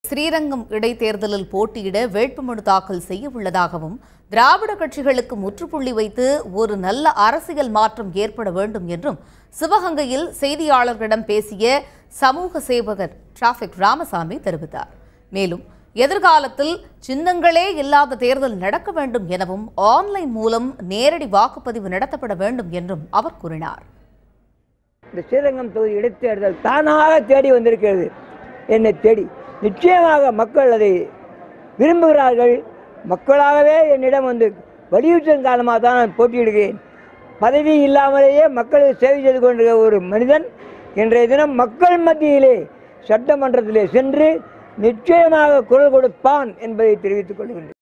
ஸ்ரீரங்கம் இடைத்தேர்தலில் போட்டியிட வேட்புமனு தாக்கல் செய்ய உள்ளதாகவும் திராவிட கட்சிகளுக்கு முற்றுப்புள்ளி வைத்து ஒரு நல்ல அரசியல் மாற்றம் ஏற்பட வேண்டும் என்றும் சிவகங்கையில் செய்தியாளர்களிடம் பேசிய சமூக சேவகர் டிராபிக் ராமசாமி தெரிவித்தார் மேலும் எதிர்காலத்தில் சின்னங்களே இல்லாத தேர்தல் நடக்க வேண்டும் எனவும் ஆன்லைன் மூலம் நேரடி வாக்குப்பதிவு நடத்தப்பட வேண்டும் என்றும் அவர் கூறினார் இந்த ஸ்ரீரங்கம் தொகுதி இடைத்தேர்தல் தானாக தேடி வந்திருக்கிறது என்னை தேடி நிச்சயமாக மக்கள் அதை விரும்புகிறார்கள் மக்களாகவே என்னிடம் வந்து வலியுறுத்தின் காரணமாக தான் நான் போட்டியிடுகிறேன் பதவி இல்லாமலேயே மக்களுக்கு சேவை செய்து கொண்டிருக்கிற ஒரு மனிதன் இன்றைய தினம் மக்கள் மத்தியிலே சட்டமன்றத்திலே சென்று நிச்சயமாக குரல் கொடுப்பான் என்பதை தெரிவித்துக் கொள்கின்றேன்